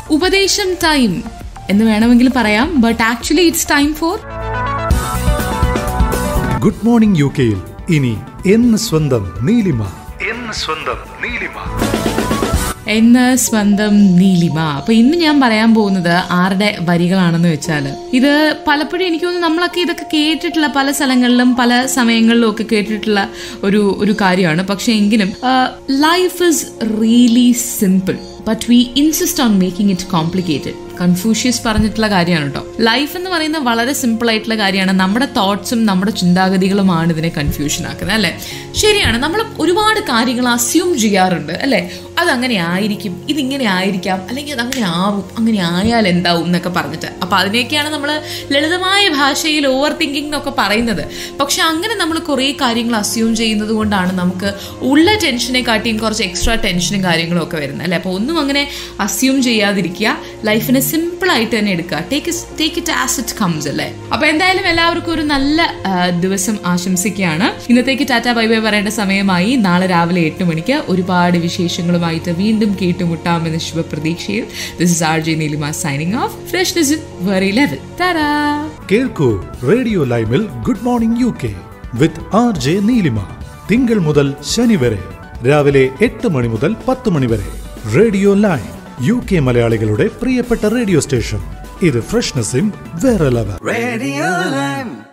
ഉപദേശം ടൈം എന്ന് വേണമെങ്കിൽ പറയാം but actually it's time for good morning യു കെയിൽ ഇനി എന്ന് സ്വന്തം നീലിമ എന്ന് സ്വന്തം നീലിമ എന്ന് സ്വന്തം നീലിമ അപ്പൊ ഇന്ന് ഞാൻ പറയാൻ പോകുന്നത് ആരുടെ വരികളാണെന്ന് വെച്ചാൽ ഇത് പലപ്പോഴും എനിക്ക് തോന്നുന്നു നമ്മളൊക്കെ ഇതൊക്കെ കേട്ടിട്ടുള്ള പല സ്ഥലങ്ങളിലും പല സമയങ്ങളിലും ഒക്കെ കേട്ടിട്ടുള്ള ഒരു ഒരു കാര്യമാണ് പക്ഷെ എങ്കിലും life is really simple but we insist on making it complicated Confucius പറഞ്ഞിട്ടുള്ള കാര്യമാണ് കേട്ടോ ലൈഫ് എന്ന് പറയുന്നത് വളരെ സിമ്പിൾ ആയിട്ടുള്ള കാര്യമാണ് നമ്മുടെ തോട്ട്സും നമ്മുടെ ചിന്താഗതികളുമാണ് ഇതിനെ കൺഫ്യൂഷൻ ആക്കുന്നത് അല്ലേ ശരിയാണ് നമ്മൾ ഒരുപാട് കാര്യങ്ങൾ അസ്യൂം ചെയ്യാറുണ്ട് അല്ലേ അതങ്ങനെ ആയിരിക്കും ഇതിങ്ങനെ ആയിരിക്കാം അല്ലെങ്കിൽ അതങ്ങനെ ആവും അങ്ങനെ ആയാൽ എന്താവും എന്നൊക്കെ പറഞ്ഞിട്ട് അപ്പൊ അതിനെയൊക്കെയാണ് നമ്മൾ ലളിതമായ ഭാഷയിൽ ഓവർ തിങ്കിങ് എന്നൊക്കെ പറയുന്നത് പക്ഷെ അങ്ങനെ നമ്മൾ കുറേ കാര്യങ്ങൾ അസ്യൂം ചെയ്യുന്നത് കൊണ്ടാണ് നമുക്ക് ഉള്ള ടെൻഷനെ കാട്ടിയും കുറച്ച് എക്സ്ട്രാ ടെൻഷനും കാര്യങ്ങളും ഒക്കെ വരുന്നത് അല്ലേ അപ്പോൾ ഒന്നും അങ്ങനെ അസ്യൂം ചെയ്യാതിരിക്കുക ലൈഫിനെ സിമ്പിൾ ആയിട്ട് തന്നെ എടുക്കുക take take it as it comes അല്ലേ അപ്പൊ എന്തായാലും എല്ലാവർക്കും ഒരു നല്ല ആ, ദിവസം ആശംസിക്കുകയാണ് ഇന്നത്തേക്ക് ടാറ്റ ബൈ ബൈ പറയേണ്ട സമയമായി നാളെ രാവിലെ എട്ട് മണിക്ക് ഒരുപാട് വിശേഷങ്ങളുമായിട്ട് വീണ്ടും കേട്ടുമുട്ടാമെന്ന ശുഭപ്രതീക്ഷയിൽ this is R J Neelima signing off freshness very level തരാ കേൾക്കൂ റേഡിയോ ലൈമിൽ good morning U K with R J Neelima തിങ്കൾ മുതൽ ശനി വരെ രാവിലെ എട്ട് മണി മുതൽ പത്ത് മണി വരെ റേഡിയോ ലൈം യു കെ മലയാളികളുടെ പ്രിയപ്പെട്ട റേഡിയോ സ്റ്റേഷൻ ഇത് ഫ്രഷ്നസിൻ വേറെ ലെവൽ Radio Lime.